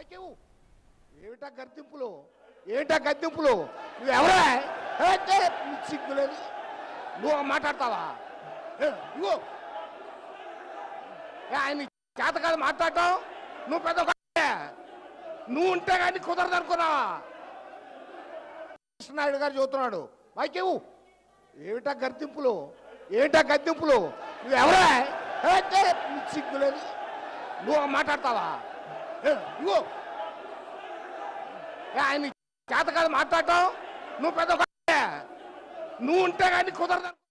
మైకేవు ఏమిటా గర్తింపులు ఏమిటా గర్తింపులు నువ్వు ఎవరా ఏ, ఏ, నీకు సిగ్గులేదు నువ్వు మాట్లాడతావా ఏ, ఇగో ఏ, ఆయన చేత కాదు మాట్లాడటం నువ్వు పెద్ద కొ- నువ్వు ఉంటే కానీ కుదరదు అనుకున్నావా కృష్ణనాయుడు గారు చెబుతున్నాడు మైకేవు ఏమిటా గర్తింపులు ఏమిటా గర్తింపులు నువ్వు ఎవరా ఏ, ఏ, నీకు సిగ్గులేదు నువ్వు మాట్లాడతావా ఏ, ఇగో ఏ, ఆయన చేత కాదు మాట్లాడటం నువ్వు పెద్ద కొ- నువ్వు ఉంటే కానీ కుదరదు అనుకున్నావా?